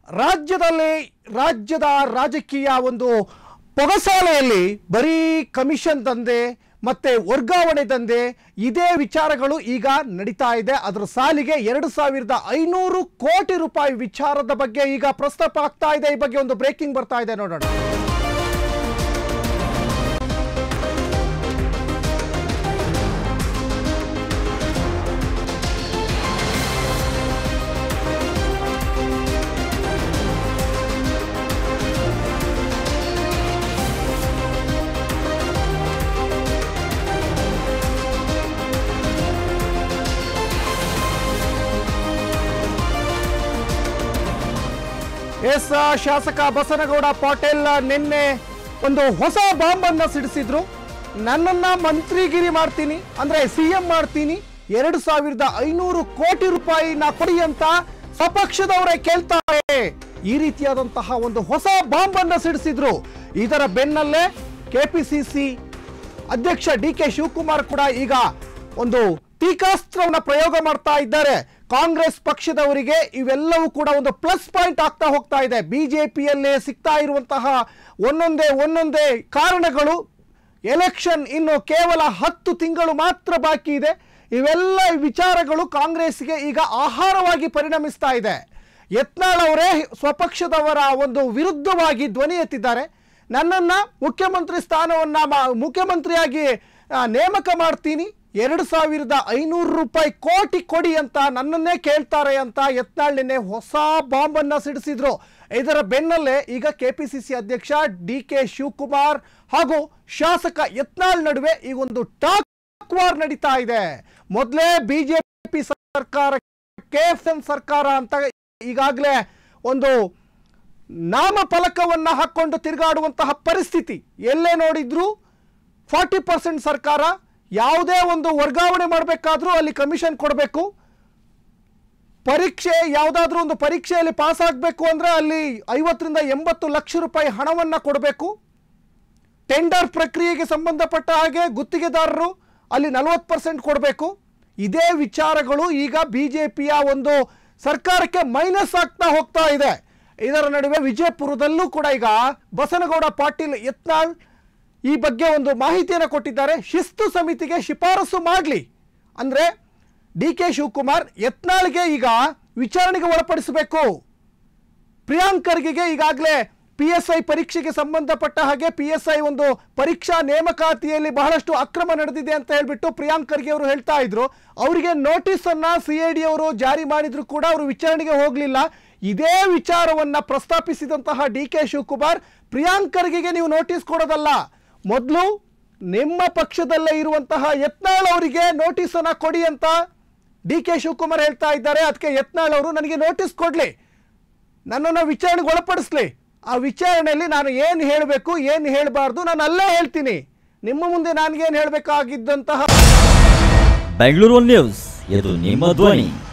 ರಾಜ್ಯದಲ್ಲಿ ರಾಜ್ಯದ ರಾಜಕೀಯ ಒಂದು ಪೊಗಸಾಲೆಯಲ್ಲಿ ಬರೀ ಕಮಿಷನ್ ದಂಧೆ ಮತ್ತೆ ವರ್ಗಾವಣೆ ದಂಧೆ ಇದೇ ವಿಚಾರಗಳು ಈಗ ನಡೀತಾ ಇದೆ ಅದರ ಸಾಲಿಗೆ ಎರಡು ಸಾವಿರದ ಐನೂರು ಕೋಟಿ ರೂಪಾಯಿ ವಿಚಾರದ ಬಗ್ಗೆ ಈಗ ಪ್ರಸ್ತಾಪ ಆಗ್ತಾ ಇದೆ ಈ ಬಗ್ಗೆ ಒಂದು ಬ್ರೇಕಿಂಗ್ ಬರ್ತಾ ಇದೆ ನೋಡೋಣ ಎಸ್ ಶಾಸಕ ಬಸನಗೌಡ ಪಾಟೀಲ್ ನಿನ್ನೆ ಒಂದು ಹೊಸ ಬಾಂಬ್ ಅನ್ನ ಸಿಡಿಸಿದ್ರು ನನ್ನನ್ನ ಮಂತ್ರಿಗಿರಿ ಮಾಡ್ತೀನಿ ಅಂದ್ರೆ ಸಿಎಂ ಮಾಡ್ತೀನಿ ಎರಡು ಸಾವಿರದ ಐನೂರು ಕೋಟಿ ರೂಪಾಯಿನ ಕೊಡಿ ಅಂತ ಸ್ವಪಕ್ಷದವರೇ ಕೇಳ್ತಾರೆ ಈ ರೀತಿಯಾದಂತಹ ಒಂದು ಹೊಸ ಬಾಂಬ್ ಅನ್ನ ಸಿಡಿಸಿದ್ರು ಇದರ ಬೆನ್ನಲ್ಲೇ ಕೆಪಿಸಿಸಿ ಅಧ್ಯಕ್ಷ ಡಿ ಕೆ ಶಿವಕುಮಾರ್ ಕೂಡ ಈಗ ಒಂದು ಟೀಕಾಸ್ತ್ರವನ್ನ ಪ್ರಯೋಗ ಮಾಡ್ತಾ ಇದ್ದಾರೆ ಕಾಂಗ್ರೆಸ್ ಪಕ್ಷದವರಿಗೆ ಇವೆಲ್ಲವೂ ಕೂಡ ಒಂದು ಪ್ಲಸ್ ಪಾಯಿಂಟ್ ಆಗ್ತಾ ಹೋಗ್ತಾ ಇದೆ ಬಿಜೆಪಿಯಲ್ಲೇ ಸಿಗ್ತಾ ಇರುವಂತಹ ಒಂದೊಂದೇ ಒಂದೊಂದೇ ಕಾರಣಗಳು ಎಲೆಕ್ಷನ್ ಇನ್ನು ಕೇವಲ ಹತ್ತು ತಿಂಗಳು ಮಾತ್ರ ಬಾಕಿ ಇದೆ ಇವೆಲ್ಲ ವಿಚಾರಗಳು ಕಾಂಗ್ರೆಸ್ಗೆ ಈಗ ಆಹಾರವಾಗಿ ಪರಿಣಮಿಸ್ತಾ ಇದೆ ಯತ್ನಾಳ್ ಅವರೇ ಸ್ವಪಕ್ಷದವರ ಒಂದು ವಿರುದ್ಧವಾಗಿ ಧ್ವನಿ ಎತ್ತಿದ್ದಾರೆ ನನ್ನನ್ನ ಮುಖ್ಯಮಂತ್ರಿ ಸ್ಥಾನವನ್ನ ಮಾ- ಮುಖ್ಯಮಂತ್ರಿಯಾಗಿ ಆ, ನೇಮಕ ಮಾಡ್ತೀನಿ ಎರಡು ಸಾವಿರದ ಐನೂರು ರೂಪಾಯಿ ಕೋಟಿ ಕೊಡಿ ಅಂತ ನನ್ನನ್ನೇ ಕೇಳ್ತಾರೆ ಅಂತ ಯತ್ನಾಳ್ ನಿನ್ನೆ ಹೊಸ ಬಾಂಬ್ ಅನ್ನ ಸಿಡಿಸಿದ್ರು ಇದರ ಬೆನ್ನಲ್ಲೇ ಈಗ ಕೆಪಿಸಿಸಿ ಅಧ್ಯಕ್ಷ ಡಿ ಕೆ ಶಿವಕುಮಾರ್ ಹಾಗೂ ಶಾಸಕ ಯತ್ನಾಳ್ ನಡುವೆ ಈಗ ಒಂದು ಟಾಕ್ ವಾರ್ ನಡೀತಾ ಇದೆ ಮೊದಲೇ ಬಿಜೆಪಿ ಸರ್ಕಾರ ಕೆಎಫ್ಎಂ ಸರ್ಕಾರ ಅಂತ ಈಗಾಗಲೇ ಒಂದು ನಾಮಫಲಕವನ್ನ ಹಾಕೊಂಡು ತಿರುಗಾಡುವಂತಹ ಪರಿಸ್ಥಿತಿ ಎಲ್ಲೇ ನೋಡಿದ್ರು ಫಾರ್ಟಿ ಪರ್ಸೆಂಟ್ ಸರ್ಕಾರ ಯಾವುದೇ ಒಂದು ವರ್ಗಾವಣೆ ಮಾಡಬೇಕಾದ್ರೂ ಅಲ್ಲಿ ಕಮಿಷನ್ ಕೊಡಬೇಕು ಪರೀಕ್ಷೆ ಯಾವುದಾದ್ರೂ ಒಂದು ಪರೀಕ್ಷೆಯಲ್ಲಿ ಪಾಸ್ ಆಗಬೇಕು ಅಂದರೆ ಅಲ್ಲಿ ಐವತ್ತರಿಂದ ಎಂಬತ್ತು ಲಕ್ಷ ರೂಪಾಯಿ ಹಣವನ್ನು ಕೊಡಬೇಕು ಟೆಂಡರ್ ಪ್ರಕ್ರಿಯೆಗೆ ಸಂಬಂಧಪಟ್ಟ ಹಾಗೆ ಗುತ್ತಿಗೆದಾರರು ಅಲ್ಲಿ ನಲವತ್ತು ಪರ್ಸೆಂಟ್ ಕೊಡಬೇಕು ಇದೇ ವಿಚಾರಗಳು ಈಗ ಬಿ ಜೆ ಪಿಯ ಒಂದು ಸರ್ಕಾರಕ್ಕೆ ಮೈನಸ್ ಆಗ್ತಾ ಹೋಗ್ತಾ ಇದೆ ಇದರ ನಡುವೆ ವಿಜಯಪುರದಲ್ಲೂ ಕೂಡ ಈಗ ಬಸನಗೌಡ ಪಾಟೀಲ್ ಯತ್ನಾಳ್ ಈ ಬಗ್ಗೆ ಒಂದು ಮಾಹಿತಿಯನ್ನು ಕೊಟ್ಟಿದ್ದಾರೆ ಶಿಸ್ತು ಸಮಿತಿಗೆ ಶಿಫಾರಸು ಮಾಡಲಿ ಅಂದರೆ ಡಿ ಕೆ ಶಿವಕುಮಾರ್ ಯತ್ನಾಳ್ಗೆ ಈಗ ವಿಚಾರಣೆಗೆ ಒಳಪಡಿಸಬೇಕು ಪ್ರಿಯಾಂಕ್ ಖರ್ಗೆಗೆ ಈಗಾಗಲೇ ಪಿ ಎಸ್ ಐ ಪರೀಕ್ಷೆಗೆ ಸಂಬಂಧಪಟ್ಟ ಹಾಗೆ ಪಿ ಎಸ್ ಐ ಒಂದು ಪರೀಕ್ಷಾ ನೇಮಕಾತಿಯಲ್ಲಿ ಬಹಳಷ್ಟು ಅಕ್ರಮ ನಡೆದಿದೆ ಅಂತ ಹೇಳ್ಬಿಟ್ಟು ಪ್ರಿಯಾಂಕ್ ಖರ್ಗೆ ಅವರು ಹೇಳ್ತಾ ಇದ್ರು ಅವರಿಗೆ ನೋಟಿಸ್ ಅನ್ನ ಸಿ ಐ ಡಿ ಅವರು ಜಾರಿ ಮಾಡಿದ್ರು ಕೂಡ ಅವರು ವಿಚಾರಣೆಗೆ ಹೋಗಲಿಲ್ಲ ಇದೇ ವಿಚಾರವನ್ನ ಪ್ರಸ್ತಾಪಿಸಿದಂತಹ ಡಿ ಕೆ ಶಿವಕುಮಾರ್ ಪ್ರಿಯಾಂಕ್ ಖರ್ಗೆಗೆ ನೀವು ನೋಟಿಸ್ ಕೊಡೋದಲ್ಲ ಮೊದಲು ನಿಮ್ಮ ಪಕ್ಷದಲ್ಲೇ ಇರುವಂತಹ ಯತ್ನಾಳ್ ಅವರಿಗೆ ನೋಟಿಸ್ ಅನ್ನ ಕೊಡಿ ಅಂತ ಡಿ ಕೆ ಶಿವಕುಮಾರ್ ಹೇಳ್ತಾ ಇದ್ದಾರೆ ಅದಕ್ಕೆ ಯತ್ನಾಳ್ ಅವರು ನನಗೆ ನೋಟಿಸ್ ಕೊಡ್ಲಿ ನನ್ನನ್ನು ವಿಚಾರಣೆಗೆ ಒಳಪಡಿಸ್ಲಿ ಆ ವಿಚಾರಣೆಯಲ್ಲಿ ನಾನು ಏನು ಹೇಳಬೇಕು ಏನು ಹೇಳಬಾರ್ದು ನಾನು ಅಲ್ಲೇ ಹೇಳ್ತೀನಿ ನಿಮ್ಮ ಮುಂದೆ ನನಗೇನು ಹೇಳಬೇಕಾಗಿದ್ದಂತಹ ಬೆಂಗಳೂರು ನ್ಯೂಸ್ ಇದು ನಿಮ್ಮ ಧ್ವನಿ